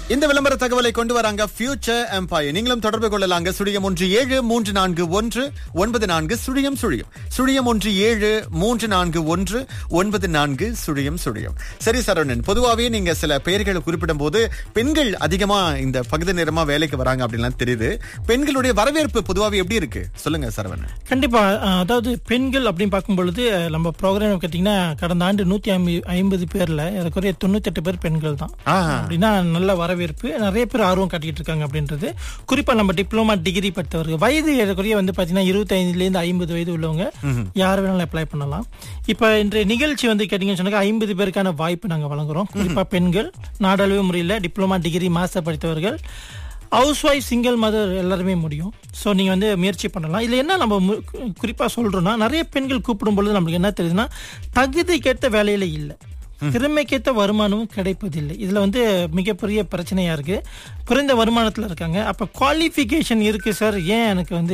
இந்த விளம்பர தகவலை கொண்டு வராங்க ஃபியூச்சர் எம்பையர் நீங்களும் தொடர்பு கொள்ளலாங்க சுழியம் ஒன்று ஏழு மூன்று நான்கு ஒன்று ஒன்பது நான்கு சுழியம் சுழியம் சுழியம் ஒன்று ஏழு மூன்று நான்கு ஒன்று ஒன்பது நான்கு சுழியம் சுழியம் சரி சரவணன் பொதுவாகவே நீங்க சில பெயர்களை குறிப்பிடும் போது பெண்கள் அதிகமா இந்த பகுதி நேரமா வேலைக்கு வராங்க அப்படின்லாம் தெரியுது பெண்களுடைய வரவேற்பு பொதுவாகவே எப்படி இருக்கு சொல்லுங்க சரவணன் கண்டிப்பா அஹ், அதாவது பெண்கள் அப்படின்னு பார்க்கும் பொழுது அஹ், நம்ம ப்ரோக்ராம் கேட்டிங்கன்னா கடந்த ஆண்டு நூத்தி ஐம்பது பேர்ல ஏறக்குறைய தொண்ணூத்தெட்டு பேர் பெண்கள் தான் ஆஹா. அப்படின்னா நல்ல வரவேற்பு நிறைய பேர் ஆர்வம் காட்டிட்டு இருக்காங்க அப்படின்றது குறிப்பா நம்ம டிப்ளமா டிகிரி படித்தவர்கள் வயது ஏறக்குறைய வந்து பாத்தீங்கன்னா இருபத்தைந்துல இருந்து ஐம்பது வயது உள்ளவங்க யார் வேணாலும் அப்ளை பண்ணலாம் இப்ப இன்றைய நிகழ்ச்சி வந்து கேட்டீங்கன்னு சொன்னாக்க ஐம்பது பேருக்கான வாய்ப்பு நாங்க வழங்குறோம் குறிப்பா பெண்கள் நாடளவு முறையில் டிப்ளமா டிகிரி மாஸ்டர் படித்தவர்கள் ஹவுஸ் ஒய்ஃப் சிங்கிள் மதர் எல்லாருமே முடியும் ஸோ நீங்கள் வந்து முயற்சி பண்ணலாம் இதில் என்ன நம்ம மு- குறிப்பாக சொல்கிறோன்னா நிறைய பெண்கள் கூப்பிடும் பொழுது நம்மளுக்கு என்ன தெரியுதுன்னா தகுதிக்கேற்ற வேலையில் இல்லை திறமைக்கேற்ற வருமானமும் கிடைப்பதில்லை இதில் வந்து மிகப்பெரிய பிரச்சனையாக இருக்குது குறைந்த வருமானத்தில் இருக்காங்க அப்போ குவாலிஃபிகேஷன் இருக்குது சார் ஏன் எனக்கு வந்து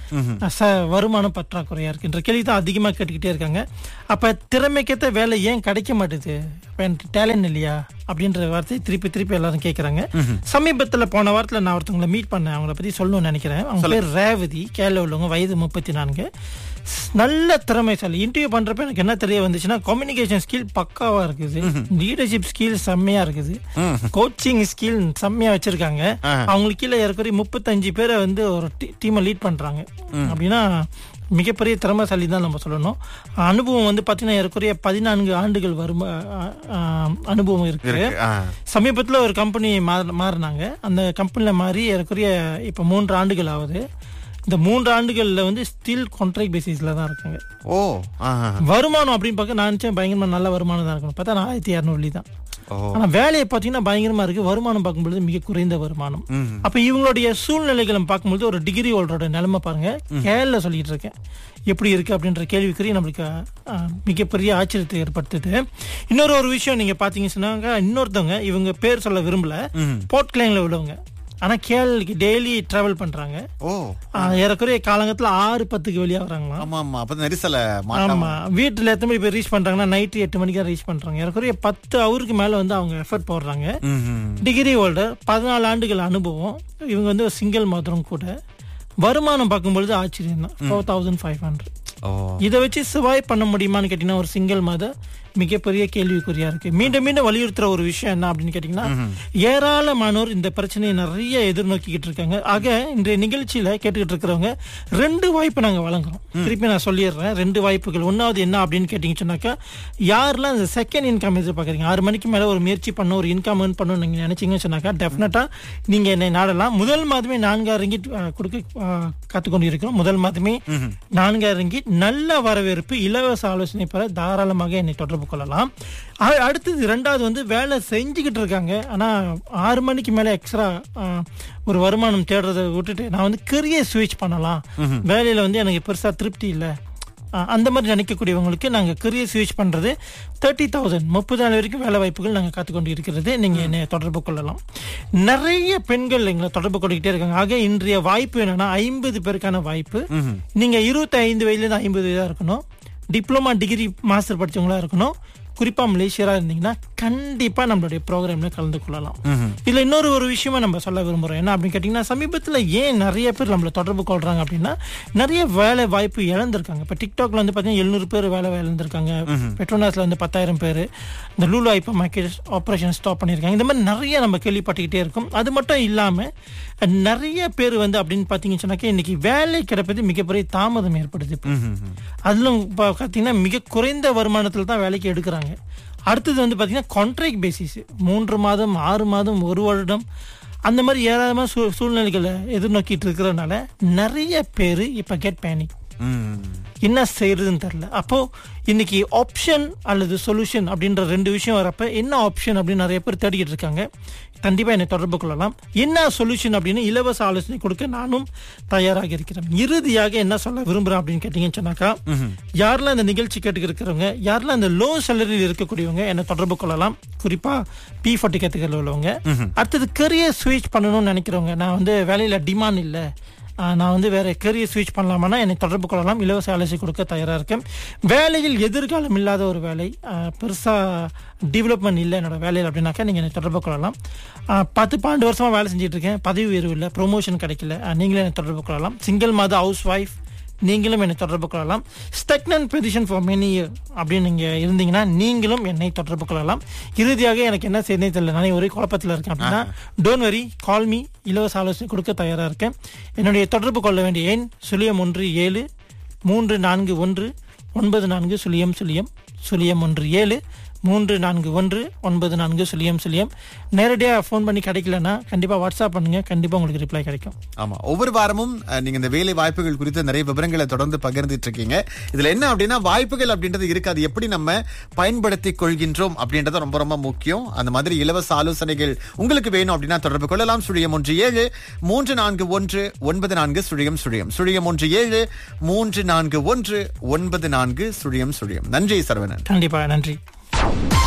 ச வருமானம் பற்றாக்குறையாக இருக்குன்ற கேள்வி தான் அதிகமாக கேட்டுக்கிட்டே இருக்காங்க அப்போ திறமைக்கேற்ற வேலை ஏன் கிடைக்க மாட்டுது இப்போ எனக்கு டேலண்ட் இல்லையா அப்படின்ற வார்த்தையை திருப்பி திருப்பி எல்லாரும் கேட்குறாங்க சமீபத்தில் போன வாரத்தில் நான் ஒருத்தவங்களை மீட் பண்ணேன் அவங்கள பற்றி சொல்லணும்னு நினைக்கிறேன் அவங்க பேர் ரேவதி கேரள உள்ளவங்க வயது முப்பத்தி நான்கு நல்ல திறமைசாலி இன்டர்வியூ பண்றப்ப எனக்கு என்ன தெரிய வந்துச்சுன்னா கம்யூனிகேஷன் ஸ்கில் பக்காவா இருக்குது லீடர்ஷிப் ஸ்கில் செம்மையா இருக்குது கோச்சிங் ஸ்கில் செம்மையா வச்சிருக்காங்க அவங்களுக்கு கீழே ஏற்கனவே முப்பத்தஞ்சு பேரை வந்து ஒரு டீமை லீட் பண்றாங்க அப்படின்னா மிகப்பெரிய திறமைசாலி தான் நம்ம சொல்லணும் அனுபவம் வந்து பார்த்தீங்கன்னா ஏற்கனவே பதினான்கு ஆண்டுகள் வரும் அனுபவம் இருக்கு இருக்கு ஆ. சமீபத்தில் ஒரு கம்பெனி மாறினாங்க அந்த கம்பெனியில் மாறி ஏறக்குறைய இப்போ மூன்று ஆண்டுகள் ஆகுது இந்த மூன்று ஆண்டுகளில் வந்து ஸ்டில் கான்ட்ராக்ட் பேசிஸில் தான் இருக்காங்க ஓ ஆஹா. வருமானம் அப்படின்னு பார்க்க நான் நினச்சேன் பயங்கரமாக நல்ல வருமானம் தான் இருக்கணும் பார்த்தா நாலாயிரத்தி இரநூறு தான் ஓ ஆனால் வேலையை பார்த்தீங்கன்னா பயங்கரமாக இருக்கு வருமானம் பார்க்கும்பொழுது மிக குறைந்த வருமானம் அப்போ இவங்களுடைய சூழ்நிலைகளை பார்க்கும்பொழுது ஒரு டிகிரி ஹோல்டரோட நிலைமை பாருங்க கேரள சொல்லிட்டு இருக்கேன் எப்படி இருக்கு அப்படின்ற கேள்விக்குறி நம்மளுக்கு அஹ், மிகப்பெரிய ஆச்சரியத்தை ஏற்படுத்துது இன்னொரு ஒரு விஷயம் நீங்க பாத்தீங்கன்னு சொன்னாங்க இன்னொருத்தவங்க இவங்க பேர் சொல்ல விரும்பல போர்ட் கிளைன்ல உள்ளவங்க ஆனா கேரளுக்கு டெய்லி டிராவல் பண்றாங்க ஓ அஹ், ஏறக்குறைய காலங்கத்துல ஆறு பத்துக்கு வெளியே வராங்களாம் ஆமா ஆமா அப்ப நெரிசல மாட்டாம ஆமா வீட்டுல எத்தனை மணி போய் ரீச் பண்றாங்கன்னா நைட்டு எட்டு மணிக்கு ரீச் பண்றாங்க ஏறக்குறைய பத்து ஹவருக்கு மேல வந்து அவங்க எஃபர்ட் போடுறாங்க ம்ஹும். டிகிரி ஹோல்டர் பதினாலு ஆண்டுகள் அனுபவம் இவங்க வந்து சிங்கிள் மாத்திரம் கூட வருமானம் பார்க்கும்பொழுது ஆச்சரியம் தான் ஃபோர் தௌசண்ட் ஃபைவ் ஹண்ட்ரட் ஓ இதை வச்சு சர்வைவ் பண்ண முடியுமான்னு கேட்டீங்கன்னா ஒரு சிங்கிள் மத மிகப்பெரிய கேள்விக்குறியா இருக்கு மீண்டும் மீண்டும் வலியுறுத்துற ஒரு விஷயம் என்ன அப்படின்னு கேட்டீங்கன்னா ஏராளமானோர் இந்த பிரச்சனையை நிறைய எதிர்நோக்கிக்கிட்டு இருக்காங்க ஆக இன்றைய நிகழ்ச்சியில கேட்டுக்கிட்டு இருக்கிறவங்க ரெண்டு வாய்ப்பு நாங்க வழங்குறோம் திருப்பி நான் சொல்லிடுறேன் ரெண்டு வாய்ப்புகள் ஒன்னாவது என்ன அப்படின்னு கேட்டீங்கன்னு சொன்னாக்கா யாரெல்லாம் இந்த செகண்ட் இன்கம் எதிர்பார்க்குறீங்க ஆறு மணிக்கு மேல ஒரு முயற்சி பண்ண ஒரு இன்கம் ஏர்ன் பண்ணணும் நீங்க நினைச்சீங்கன்னு சொன்னாக்கா டெஃபினட்டா நீங்க என்னை நாடலாம் முதல் மாதமே நான்காயிரம் ரிங்கிட் கொடுக்க அஹ், காத்துக்கொண்டு இருக்கிறோம் முதல் மாதமே நான்காயிரம் ரிங்கிட் நல்ல வரவேற்பு இலவச ஆலோசனை பெற தாராளமாக என்னை தொடர்பு கொள்ளலாம் அ- அடுத்தது ரெண்டாவது வந்து வேலை செஞ்சுக்கிட்டு இருக்காங்க ஆனா ஆறு மணிக்கு மேல எக்ஸ்ட்ரா ஒரு வருமானம் தேடுறதை விட்டுட்டு நான் வந்து கெரியர் ஸ்விட்ச் பண்ணலாம் வேலையில வந்து எனக்கு பெருசா திருப்தி இல்லை அஹ் அந்த மாதிரி நினைக்கக்கூடியவங்களுக்கு நாங்கள் கெரியர் ஸ்விட்ச் பண்ணுறது தேர்ட்டி தௌசண்ட் முப்பதாயிரம் வரைக்கும் வேலை வாய்ப்புகள் நாங்கள் காத்துக்கொண்டு இருக்கிறது நீங்கள் என்னை தொடர்பு கொள்ளலாம் நிறைய பெண்கள் எங்களை தொடர்பு கொண்டுகிட்டே இருக்காங்க ஆக இன்றைய வாய்ப்பு என்னன்னா ஐம்பது பேருக்கான வாய்ப்பு நீங்கள் இருபத்தி ஐந்து வயதுலேருந்து ஐம்பது வயதாக இருக்கணும் டிப்ளமா டிகிரி மாஸ்டர் படிச்சவங்களா இருக்கணும் குறிப்பா மலேசியரா இருந்தீங்கன்னா கண்டிப்பா நம்மளுடைய ப்ரோக்ராம்ல கலந்து கொள்ளலாம் இதுல இன்னொரு ஒரு விஷயமா நம்ம சொல்ல விரும்புறோம் என்ன அப்படின்னு கேட்டீங்கன்னா சமீபத்துல ஏன் நிறைய பேர் நம்மள தொடர்பு கொள்றாங்க அப்படின்னா நிறைய வேலை வாய்ப்பு இழந்திருக்காங்க இப்ப டிக்டாக்ல வந்து பாத்தீங்கன்னா எழுநூறு பேர் வேலை இழந்திருக்காங்க பெட்ரோனாஸ்ல வந்து பத்தாயிரம் பேர் இந்த Lulu hypermarket operation stop பண்ணியிருக்காங்க இந்த மாதிரி நிறைய நம்ம கேள்விப்பட்டுக்கிட்டே இருக்கும் அது மட்டும் இல்லாம நிறைய பேர் வந்து அப்படின்னு பாத்தீங்கன்னு சொன்னாக்க இன்னைக்கு வேலை கிடைப்பது மிகப்பெரிய தாமதம் ஏற்படுது இப்ப. அதிலும் இப்போ பார்த்தீங்கன்னா மிக குறைந்த வருமானத்தில் தான் வேலைக்கு எடுக்கிறாங்க அடுத்தது வந்து பார்த்தீங்கன்னா கான்ட்ராக்ட் பேசிஸ் மூன்று மாதம் ஆறு மாதம் ஒரு வருடம் அந்த மாதிரி ஏராளமான சூ சூழ்நிலைகளை எதிர்நோக்கிட்டு இருக்கிறதுனால நிறைய பேர் இப்போ கெட் பேனிக் ம். என்ன செய்யறதுன்னு தெரியல அப்போ இன்னைக்கு ஆப்ஷன் அல்லது சொல்யூஷன் அப்படின்ற ரெண்டு விஷயம் வரப்ப என்ன ஆப்ஷன் அப்படின்னு நிறைய பேர் தேடிக்கிட்டு இருக்காங்க கண்டிப்பா என்னை தொடர்பு கொள்ளலாம் என்ன சொல்யூஷன் அப்படின்னு இலவச ஆலோசனை கொடுக்க நானும் தயாராக இருக்கிறேன் இறுதியாக என்ன சொல்ல விரும்புறேன் அப்படின்னு கேட்டீங்கன்னு சொன்னாக்கா யாரெல்லாம் இந்த நிகழ்ச்சி கேட்டுக்கிட்டு இருக்கிறவங்க யாரெல்லாம் இந்த லோ சேலரியில் இருக்கக்கூடியவங்க என்னை தொடர்பு கொள்ளலாம் குறிப்பா பி ஃபார்ட்டி கத்துக்கள் உள்ளவங்க அடுத்தது கரியர் ஸ்விட்ச் பண்ணணும்னு நினைக்கிறவங்க நான் வந்து வேலையில டிமாண்ட் இல்லை ஆஹ், நான் வந்து வேற கரியர் ஸ்விட்ச் பண்ணலாமான்னா என்னை தொடர்பு கொள்ளலாம் இலவச ஆலோசனை கொடுக்க தயாரா இருக்கேன் வேலையில் எதிர்காலம் இல்லாத ஒரு வேலை ஆஹ், பெருசா டெவலப்மெண்ட் இல்லை என்னோட வேலையில் அப்படின்னாக்கா நீங்க என்னை தொடர்பு கொள்ளலாம் ஆஹ், பத்து பன்னெண்டு வருஷமா வேலை செஞ்சுட்டு இருக்கேன் பதவி உயர்வு இல்லை ப்ரொமோஷன் கிடைக்கல ஆஹ், நீங்களே என்னை தொடர்பு கொள்ளலாம் சிங்கிள் மத ஹவுஸ் ஒய்ஃப் நீங்களும் என்னை தொடர்பு கொள்ளலாம் stagnant position for many year அப்படின்னு நீங்க இருந்தீங்கன்னா நீங்களும் என்னை தொடர்பு கொள்ளலாம் இறுதியாக எனக்கு என்ன செய்யணும் தெரியல நானே ஒரே குழப்பத்தில் இருக்கேன் அப்படின்னா டோன்ட் வரி கால் மீ இலவச ஆலோசனை கொடுக்க தயாரா இருக்கேன் என்னுடைய தொடர்பு கொள்ள வேண்டிய எண் சுழியம் ஒன்று ஏழு மூன்று நான்கு ஒன்று ஒன்பது நான்கு சுழியம் சுழியம் சுழியம் ஒன்று ஏழு மூன்று நான்கு ஒன்று ஒன்பது நான்கு சுழியம் சுழியம் நேரடியாக ஃபோன் பண்ணி கிடைக்கலன்னா கண்டிப்பாக வாட்ஸ்அப் பண்ணுங்க கண்டிப்பாக உங்களுக்கு ரிப்ளை கிடைக்கும் ஆமா ஒவ்வொரு வாரமும் அஹ், நீங்க இந்த வேலை வாய்ப்புகள் குறித்து நிறைய விவரங்களை தொடர்ந்து பகிர்ந்துட்டு இருக்கீங்க இதுல என்ன அப்படின்னா வாய்ப்புகள் அப்படின்றது இருக்காது எப்படி நம்ம பயன்படுத்திக் கொள்கின்றோம் அப்படின்றது ரொம்ப ரொம்ப முக்கியம் அந்த மாதிரி இலவச ஆலோசனைகள் உங்களுக்கு வேணும் அப்படின்னா தொடர்பு கொள்ளலாம் சுழியம் ஒன்று ஏழு மூன்று நான்கு ஒன்று ஒன்பது நான்கு சுழியம் சுழியம் சுழியம் ஒன்று ஏழு மூன்று நான்கு ஒன்று ஒன்பது நான்கு சுழியம் சுழியம் நன்றி சரவணன் கண்டிப்பாக நன்றி